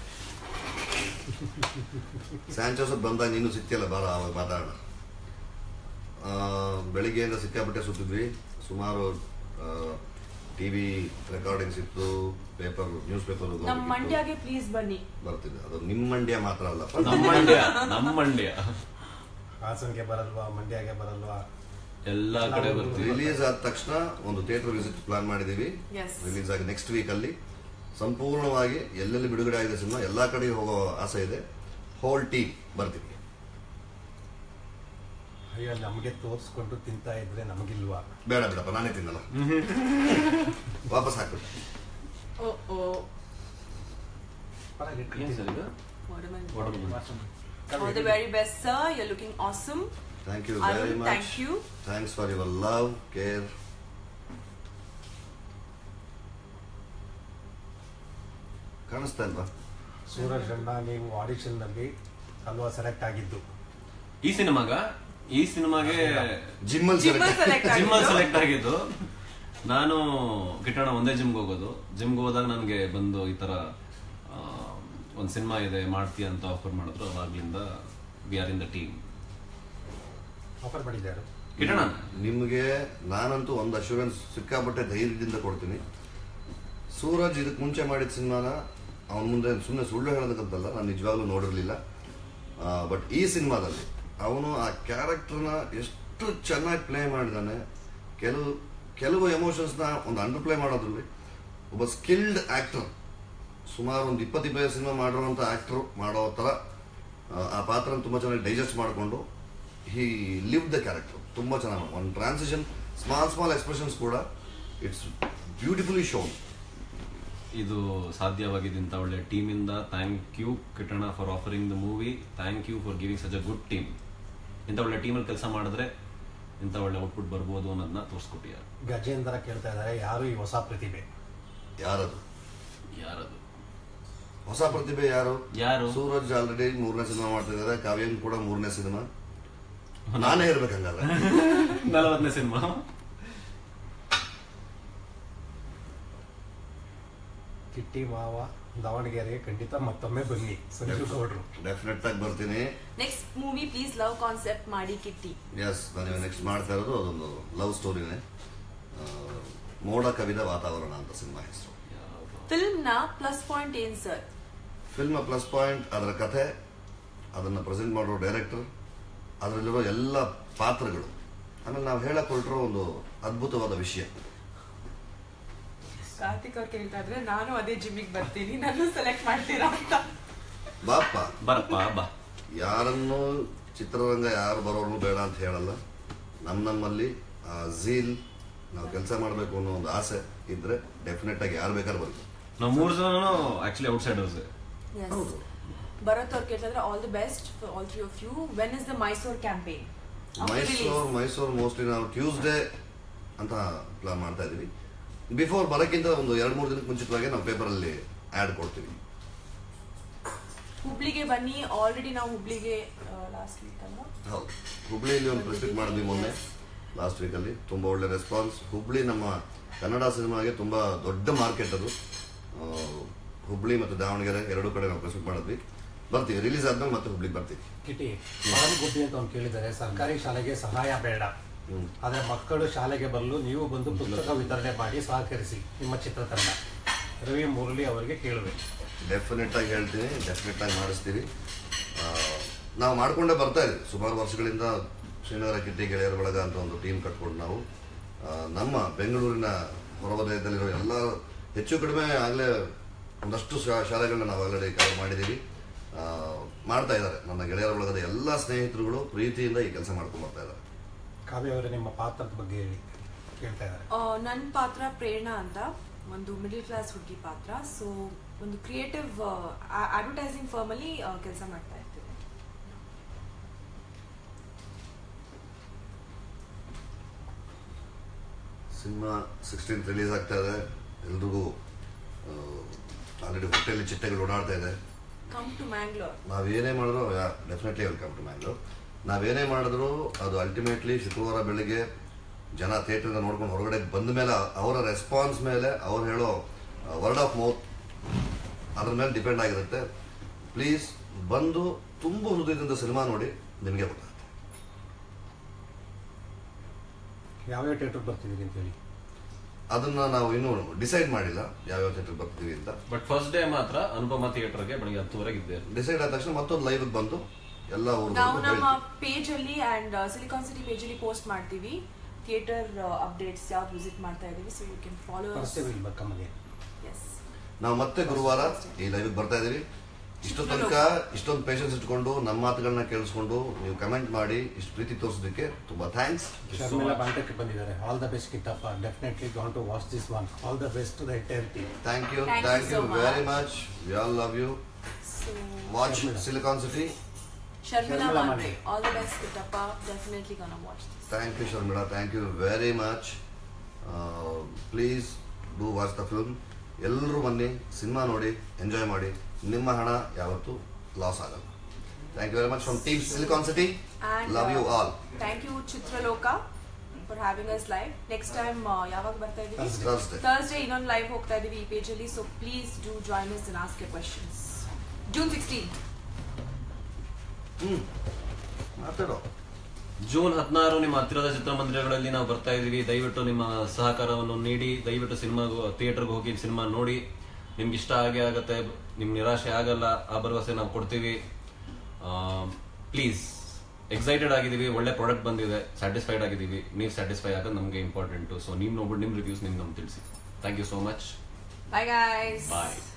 ಸ್ಯಾಂಚೋಸ್ ಬಂದಾಗ ನೀನು ಸಿಕ್ತಿಯಲ್ಲ ಬಾರ ಅವಾಗ ಮಾತಾಡೋಣ ಆ, ಬೆಳಿಗ್ಗೆಯಿಂದ ಸಿಕ್ಕಾಪಟ್ಟೆ ಸುತ್ತಿದ್ವಿ ಸುಮಾರು ಟಿವಿ ರೆಕಾರ್ಡಿಂಗ್ಸ್ ಇತ್ತು ಪೇಪರ್ ನ್ಯೂಸ್ ಪೇಪರ್ ನಮ್ ಮಂಡ್ಯಗೆ ಪ್ಲೀಸ್ ಬನ್ನಿ ಬರ್ತಿದೆ ಅದು ನಿಮ್ಮ ಮಂಡ್ಯ ಮಾತ್ರ ಅಲ್ಲ ನಮ್ಮ ಮಂಡ್ಯ ನಮ್ಮ ಮಂಡ್ಯ ಹಾಸನ್ಗೆ ಬರಲ್ವಾ ಮಂಡ್ಯಗೆ ಬರಲ್ವಾ ಎಲ್ಲಾ ಕಡೆ ಬರ್ತೀವಿ ರಿಲೀಸ್ ಆದ ತಕ್ಷಣ ಒಂದು ಥಿಯೇಟರ್ ವಿಸಿಟ್ ಪ್ಲಾನ್ ಮಾಡಿದೀವಿ Yes. ರಿಲೀಸ್ ಆಗಿ ನೆಕ್ಸ್ಟ್ ವೀಕ್ ಅಲ್ಲಿ ಸಂಪೂರ್ಣವಾಗಿ ಎಲ್ಲೆಲ್ಲಿ ಬಿಡುಗಡೆ ಆಗಿದೆ ಸಿನಿಮಾ ಎಲ್ಲಾ ಕಡೆ ಹೋಗೋ ಆಸೆ ಇದೆ ಹೋಲ್ ಟೀಮ್ ಬರ್ತೀವಿ ಅಯ್ಯೋ ನಮಗೆ ತೋರಿಸ್ಕೊಂಡು ತಿಂತಾ ಇದ್ರೆ ನಮಗಿಲ್ವಾ ಬೇಡ ಬೇಡಪ್ಪ ನಾನೇ ತಿನ್ನಲ್ಲ ವಾಪಸ್ ಹಾಕ್ಬಿಟ್ಟು ಓ ಓ ಏನ್ ಸರ್ ಇದು? All the very best sir you looking awesome thank you Arun, very much thank you. Thanks for your love care ಕಾಣಿಸ್ತಾ ಇಲ್ವಾ ಸೂರಜ್ ಅಣ್ಣ ನೀವು ಆಡಿಷನ್ ನಲ್ಲಿ ಅಲ್ವಾ ಸೆಲೆಕ್ಟ್ ಆಗಿದ್ದು ಈ ಸಿನಿಮಾಗ ಈ ಸಿನಿಮಾಗೆ ಜಿಮ್ಮಲ್ಲಿ ಜಿಮ್ಮಲ್ ಸೆಲೆಕ್ಟ್ ಜಿಮ್ ಅಲ್ಲಿ ಸೆಲೆಕ್ಟ್ ಆಗಿದ್ದು ನಾನು ಕಿಟ್ಟಣ ಒಂದೇ ಜಿಮ್ಗೆ ಹೋಗೋದು ಜಿಮ್ಗೆ ಹೋದಾಗ ನನಗೆ ಬಂದು ಈ ತರ ಆ, ಒಂದ್ ಸಿನಿಮಾ ಇದೆ ಮಾಡ್ತೀಯ ಅಂತ ಆಫರ್ ಮಾಡಿದ್ರು ಅವಾಗ್ಲಿಂದ we are in the team offer ಮಾಡಿದ್ದಾರೆ ಕಿಟ್ಟಣ ನಿಮಗೆ ನಾನಂತೂ ಒಂದು ಅಶ್ಯೂರೆನ್ಸ್ ಸಿಕ್ಕಾಪಟ್ಟೆ ಧೈರ್ಯದಿಂದ ಕೊಡ್ತೀನಿ ಸೂರಜ್ ಇದಕ್ಕೆ ಮುಂಚೆ ಮಾಡಿದ ಸಿನಿಮಾನ ಅವನ ಮುಂದೆ ಸುಮ್ಮನೆ ಸುಳ್ಳು ಹೇಳೋದಕ್ಕಂತಲ್ಲ ನಾನು ನಿಜವಾಗ್ಲೂ ನೋಡಿರಲಿಲ್ಲ ಬಟ್ ಈ ಸಿನಿಮಾದಲ್ಲಿ ಅವನು ಆ ಕ್ಯಾರೆಕ್ಟರ್ನ ಎಷ್ಟು ಚೆನ್ನಾಗಿ ಪ್ಲೇ ಮಾಡಿದಾನೆ ಕೆಲವು ಕೆಲವು ಎಮೋಷನ್ಸ್ನ ಒಂದು ಅಂಡರ್ ಪ್ಲೇ ಮಾಡೋದ್ರಲ್ಲಿ ಒಬ್ಬ ಸ್ಕಿಲ್ಡ್ ಆಕ್ಟರ್ ಸುಮಾರು ಒಂದು ಇಪ್ಪತ್ತು ಇಪ್ಪತ್ತು ಸಿನಿಮಾ ಮಾಡಿರುವಂಥ ಆಕ್ಟರ್ ಮಾಡೋ ಥರ ಆ, ಆ ಪಾತ್ರನ ತುಂಬ ಚೆನ್ನಾಗಿ ಡೈಜೆಸ್ಟ್ ಮಾಡಿಕೊಂಡು ಹಿ ಲಿವ್ ದ ಕ್ಯಾರೆಕ್ಟರ್ ತುಂಬ ಚೆನ್ನಾಗಿ ಒಂದು ಟ್ರಾನ್ಸಿಷನ್ ಸ್ಮಾಲ್ ಸ್ಮಾಲ್ ಎಕ್ಸ್ಪ್ರೆಷನ್ಸ್ ಕೂಡ ಇಟ್ಸ್ ಬ್ಯೂಟಿಫುಲಿ ಶೋನ್ ಇದು ಸಾಧ್ಯವಾಗಿದೆ ಇಂಥ ಒಳ್ಳೆ ಟೀಮ್ ಇಂದ thank you Kittanna for offering the movie thank you for giving such a good team ಇಂಥ ಒಳ್ಳೆ ಟೀಮಲ್ಲಿ ಕೆಲಸ ಮಾಡಿದ್ರೆ ಇಂಥ ಒಳ್ಳೆ ಔಟ್ಪುಟ್ ಬರ್ಬೋದು ಅನ್ನೋದನ್ನ ತೋರಿಸ್ಕೊಟ್ಟಿದ್ದಾರೆ ಗಜೇಂದ್ರ ಕೇಳ್ತಾ ಇದ್ದಾರೆ ಯಾರು ಈ ಹೊಸ ಪ್ರತಿಭೆ ಯಾರದು ಯಾರದು ಹೊಸ ಪ್ರತಿಭೆ ಯಾರು ಯಾರು? ಸೂರಜ್ ಆಲ್ರೆಡಿ ಮೂರನೇ ಸಿನಿಮಾ ಮಾಡ್ತಿದ್ದಾರೆ ಕಾವ್ಯನ್ ಕೂಡ ಮೂರನೇ ಸಿನಿಮಾ ನಾನೇ ಇರ್ಬೇಕು ಹಂಗಾದ್ರೆ ನಲವತ್ತನೇ ಸಿನಿಮಾ ಕಿಟ್ಟಿ ಮಾವ ದಾವಣಗೆರೆಗೆ ಖಂಡಿತ ಮತ್ತೊಮ್ಮೆ ಬನ್ನಿ ಸಂಜು ಗೌಡ್ರು ಡೆಫಿನೆಟ್ ಆಗಿ ಬರ್ತೀನಿ next movie please love concept ಮಾಡಿ ಕಿಟ್ಟಿ ಎಸ್ ನಾನು ನೆಕ್ಸ್ಟ್ ಮಾಡ್ತಾ ಇರೋದು ಅದೊಂದು ಲವ್ ಸ್ಟೋರಿನೇ ಮೋಡ ಕವಿದ ವಾತಾವರಣ ಅಂತ ಸಿನಿಮಾ ಹೆಸರು ಫಿಲ್ಮ್ ನ ಪ್ಲಸ್ ಪಾಯಿಂಟ್ ಏನ್ ಸರ್ ಫಿಲ್ಮ್ ಪ್ಲಸ್ ಪಾಯಿಂಟ್ ಅದರ ಕಥೆ ಅದನ್ನು ಪ್ರೆಸೆಂಟ್ ಮಾಡೋ ಡೈರೆಕ್ಟರ್ ಅದರಲ್ಲಿರೋ ಎಲ್ಲ ಪಾತ್ರಗಳು ಆಮೇಲೆ ನಾವು ಹೇಳಕ್ ಹೊರಟಿರೋ ಒಂದು ಅದ್ಭುತವಾದ ವಿಷಯ ಕಾರ್ತಿಕ್ ಅವ್ರು ಕೇಳ್ತಾ ಇದ್ರೆ ನಾನು ಅದೇ ಜಿಮ್ಮಿಗೆ ಬರ್ತೀನಿ ನಾನು ಸೆಲೆಕ್ಟ್ ಮಾಡ್ತೀರಾ ಅಂತ ಬಾಪ ಬರಪ್ಪ ಬಾ ಯಾರನ್ನು ಚಿತ್ರರಂಗ ಯಾರು ಬರೋರು ಬೇಡ ಅಂತ ಹೇಳಲ್ಲ ನಮ್ಮ ನಮ್ಮಲ್ಲಿ ಆ ಝೀಲ್ ನಾವು ಕೆಲಸ ಮಾಡಬೇಕು ಅನ್ನೋ ಒಂದು ಆಸೆ ಇದ್ರೆ ಡೆಫಿನೆಟ್ ಆಗಿ ಯಾರು ಬೇಕಾದ್ರೂ ಬರ್ಬೋದು ನಾವು ಮೂರು ಜನನು ಆಕ್ಚುಲಿ ಔಟ್ಸೈಡರ್ಸ್ ಹೌದು ಭರತ್ ಅವ್ರು ಕೇಳ್ತಾ ಇದ್ರೆ all the best for all three of you when is the Mysore campaign Mysuru Mysuru mostly ನಾವು ಟ್ಯೂಸ್ಡೇ ಅಂತ ಪ್ಲಾನ್ ಮಾಡ್ತಾ ಇದೀವಿ ಬಿಫೋರ್ ಬರೋಕ್ಕಿಂತ ಒಂದು ಎರಡು ಮೂರು ದಿನಕ್ಕೆ ಮುಂಚಿತವಾಗಿ ನಾವು ಪೇಪರಲ್ಲಿ ಆ್ಯಡ್ ಕೊಡ್ತೀವಿ ಹುಬ್ಳಿಗೆ ಬನ್ನಿ ಆಲ್ರೆಡಿ ನಾವು ಹುಬ್ಳಿಗೆ ಲಾಸ್ಟ್ ವೀಕ್ ಅಲ್ವಾ ಹೌದು ಹುಬ್ಳಿಯಲ್ಲಿ ಒಂದು ಪ್ರೆಸಿಡೆಂಟ್ ಮಾಡಿದ್ವಿ ಮೊನ್ನೆ ಲಾಸ್ಟ್ ವೀಕಲ್ಲಿ ತುಂಬ ಒಳ್ಳೆ ರೆಸ್ಪಾನ್ಸ್ ಹುಬ್ಳಿ ನಮ್ಮ ಕನ್ನಡ ಸಿನಿಮಾಗೆ ತುಂಬ ದೊಡ್ಡ ಮಾರ್ಕೆಟ್ ಅದು ಆ, ಹುಬ್ಳಿ ಮತ್ತು ದಾವಣಗೆರೆ ಎರಡೂ ಕಡೆ ನಾವು ಪ್ರೆಸಿಡೆಂಟ್ ಮಾಡಿದ್ವಿ ಬರ್ತೀವಿ ರಿಲೀಸ್ ಆದ್ಮೇಲೆ ಮತ್ತೆ ಹುಬ್ಳಿಗೆ ಬರ್ತೀವಿ ಕಿಟಿ ಗುಬ್ಬಿ ಅಂತ ಅವ್ನು ಕೇಳಿದ್ದಾರೆ ಸರ್ಕಾರಿ ಶಾಲೆಗೆ ಸಹಾಯ ಬೇಡ ಹ್ಮ್. ಆದ್ರೆ ಮಕ್ಕಳು ಶಾಲೆಗೆ ಬರಲು ನೀವು ಬಂದು ಪುಸ್ತಕ ವಿತರಣೆ ಮಾಡಿ ಸಹಕರಿಸಿ ನಿಮ್ಮ ಚಿತ್ರತಂಡ ರವಿ ಮುರಳಿ ಅವರಿಗೆ ಕೇಳುವೆ ಡೆಫಿನೆಟ್ ಆಗಿ ಹೇಳ್ತೀನಿ ಡೆಫಿನೆಟ್ ಆಗಿ ಮಾಡಿಸ್ತೀವಿ ಆ, ನಾವು ಮಾಡ್ಕೊಂಡೇ ಬರ್ತಾ ಇದ್ದೀವಿ ಸುಮಾರು ವರ್ಷಗಳಿಂದ ಶ್ರೀನಗರ ಕಿಟ್ಟಿ ಗೆಳೆಯರ ಬಳಗ ಅಂತ ಒಂದು ಟೀಮ್ ಕಟ್ಕೊಂಡು ನಾವು ಆ, ನಮ್ಮ ಬೆಂಗಳೂರಿನ ಹೊರವಲಯದಲ್ಲಿರೋ ಎಲ್ಲ ಹೆಚ್ಚು ಕಡಿಮೆ ಆಗಲೇ ಒಂದಷ್ಟು ಶಾ- ಶಾಲೆಗಳನ್ನ ನಾವು ಆಲ್ರೆಡಿ ಕವರ್ ಮಾಡಿದ್ದೀವಿ ಆ, ಮಾಡ್ತಾ ಇದ್ದಾರೆ ನನ್ನ ಗೆಳೆಯರ ಒಳಗದ ಎಲ್ಲ ಸ್ನೇಹಿತರುಗಳು ಪ್ರೀತಿಯಿಂದ ಈ ಕೆಲಸ ಮಾಡ್ಕೊಂಡು ಬರ್ತಾ ಇದ್ದಾರೆ ಕಾವ್ಯ ಅವರೇ ನಿಮ್ಮ ಪಾತ್ರದ ಬಗ್ಗೆ ಹೇಳಿ ಕೇಳ್ತಾ ಇದ್ದಾರೆ ನನ್ನ ಪಾತ್ರ ಪ್ರೇರಣಾ ಅಂತ ಒಂದು ಮಿಡಲ್ ಕ್ಲಾಸ್ ಹುಡುಗಿ ಪಾತ್ರ ಸೊ ಒಂದು ಕ್ರಿಯೇಟಿವ್ ಅಡ್ವರ್ಟೈಸಿಂಗ್ ಫರ್ಮಲ್ಲಿ ಕೆಲಸ ಮಾಡ್ತಾ ಇರ್ತೀನಿ ಸಿನಿಮಾ ಸಿಕ್ಸ್ಟೀನ್ ರಿಲೀಸ್ ಆಗ್ತಾ ಇದೆ ಎಲ್ರಿಗೂ ಆಲ್ರೆಡಿ ಹೊಟ್ಟೆಯಲ್ಲಿ ಚಿಟ್ಟೆಗಳು ಓಡಾಡ್ತಾ ಇದೆ ಕಮ್ ಟು ಮ್ಯಾಂಗ್ಳೂರ್ ನಾವೇನೇ ಮಾಡಿದ್ರು ಡೆಫಿನೆಟ್ಲಿ ವೆಲ್ಕಮ್ ಟು ಮ್ಯಾಂಗ್ಳೂರ್ ನಾವೇನೇ ಮಾಡಿದ್ರು ಅದು ಅಲ್ಟಿಮೇಟ್ಲಿ ಶುಕ್ರವಾರ ಬೆಳಿಗ್ಗೆ ಜನ ಥಿಯೇಟ್ರಿಂದ ನೋಡ್ಕೊಂಡು ಹೊರಗಡೆ ಬಂದ ಮೇಲೆ ಅವರ ರೆಸ್ಪಾನ್ಸ್ ಮೇಲೆ ಅವ್ರು ಹೇಳೋ ವರ್ಡ್ ಆಫ್ ಮೌತ್ ಅದ್ರ ಮೇಲೆ ಡಿಪೆಂಡ್ ಆಗಿರುತ್ತೆ ಪ್ಲೀಸ್ ಬಂದು ತುಂಬ ಹೃದಯದಿಂದ ಸಿನಿಮಾ ನೋಡಿ ನಿಮಗೆ ಗೊತ್ತಾಗುತ್ತೆ ಯಾವ್ಯಾವ ಥಿಯೇಟರ್ ಬರ್ತಿದ್ದೀರಿ ಅಂತ ಹೇಳಿ ಅದನ್ನ ನಾವು ಇನ್ನೂ ಡಿಸೈಡ್ ಮಾಡಿಲ್ಲ ಯಾವ್ಯಾವ ಥಿಯೇಟರ್ ಬರ್ತೀವಿ ಅಂತ ಬಟ್ ಫಸ್ಟ್ ಡೇ ಮಾತ್ರ ಅನುಪಮ ಥಿಯೇಟರ್ಗೆ ಬೆಳಿಗ್ಗೆ ಹತ್ತುವರೆಗೆ ಇದ್ದೆ ಡಿಸೈಡ್ ಆದ ತಕ್ಷಣ ಮತ್ತೊಂದು ಲೈವ್ ಬಂದು ಎಲ್ಲ ನಾವು ನಮ್ಮ ಊರು ಪೇಜ್ ಅಲ್ಲಿ ಅಂಡ್ ಸಿಲಿಕಾನ್ ಸಿಟಿ ಪೇಜ್ ಅಲ್ಲಿ ಪೋಸ್ಟ್ ಮಾಡ್ತೀವಿ ಥಿಯೇಟರ್ ಅಪ್ಡೇಟ್ಸ್ ಯಾವ್ದು ವಿಸಿಟ್ ಮಾಡ್ತಾ ಇದೀವಿ so you can follow first will become again yes ನಾವು ಮತ್ತೆ ಗುರುವಾರ ಈ ಲೈವ್ ಬರ್ತಾ ಇದೀವಿ ಇಷ್ಟು ತನಕ ಇಷ್ಟೊಂದು ಪೇಷನ್ಸ್ ಇಟ್ಕೊಂಡು ನಮ್ಮ ಮಾತುಗಳನ್ನ ಕೇಳಿಸ್ಕೊಂಡು ನೀವು ಕಮೆಂಟ್ ಮಾಡಿ ಇಷ್ಟು ಪ್ರೀತಿ ತೋರಿಸೋದಕ್ಕೆ ತುಂಬಾ ಥ್ಯಾಂಕ್ಸ್ ಶರ್ಮಿಳಾ ಬಾಂಟಕ್ಕೆ ಬಂದಿದ್ದಾರೆ all the best Kittappa definitely gonna watch this one all the best to the entire team thank you Thank you thank you so much. Very much we all love you so watch Sharmila. Silicon city Sharmila Sharmila Mandre Mandre. All the best Kittappa definitely gonna watch this thank you Sharmila thank you very much please do watch the film ಎಲ್ಲರೂ ಬನ್ನಿ cinema ನೋಡಿ enjoy ಮಾಡಿ ನಿಮ್ಮ ಹಣ ಯಾವತ್ತೂ loss ಆಗಲ್ಲ thank you very much from team silicon city love you all thank you Chitraloka for having us live next time ಯಾವಾಗ ಬರ್ತಾ ಇದೀವಿ Thursday. Thursday. ಥರ್ಸ್ಡೇ ಇನ್ನೊಂದು ಲೈವ್ ಹೋಗ್ತಾ ಇದೀವಿ ಈ ಪೇಜ್ ಅಲ್ಲಿ so please do join us and ask a questions June sixteen hmm ಮಾತಾಡೋ June ಹದಿನಾರು ನಿಮ್ಮ ಹತ್ತಿರದ ಚಿತ್ರಮಂದಿರಗಳಲ್ಲಿ ನಾವು ಬರ್ತಾ ಇದೀವಿ ದಯವಿಟ್ಟು ನಿಮ್ಮ ಸಹಕಾರವನ್ನು ನೀಡಿ ದಯವಿಟ್ಟು ಸಿನಿಮಾ ಥಿಯೇಟರ್ಗೆ ಹೋಗಿ ಸಿನಿಮಾ ನೋಡಿ ನಿಮ್ಗೆ ಇಷ್ಟ ಆಗೇ ಆಗತ್ತೆ ನಿಮ್ಗೆ ನಿರಾಶೆ ಆಗಲ್ಲ ಆ ಭರವಸೆ ನಾವು ಕೊಡ್ತೀವಿ ಪ್ಲೀಸ್ ಎಕ್ಸೈಟೆಡ್ ಆಗಿದ್ದೀವಿ ಒಳ್ಳೆ ಪ್ರಾಡಕ್ಟ್ ಬಂದಿದೆ ಸ್ಯಾಟಿಸ್ಫೈಡ್ ಆಗಿದ್ದೀವಿ ನೀವು ಸ್ಯಾಟಿಸ್ಫೈ ಆಗೋದು ನಮಗೆ ಇಂಪಾರ್ಟೆಂಟು ಸೊ ನೀವು ನೋಡ್ಬಿಟ್ಟು ನಿಮ್ಮ ರಿವ್ಯೂಸ್ ನಿಮ್ಗೆ ನಮ್ಗೆ ತಿಳಿಸಿ thank you so much bye guys bye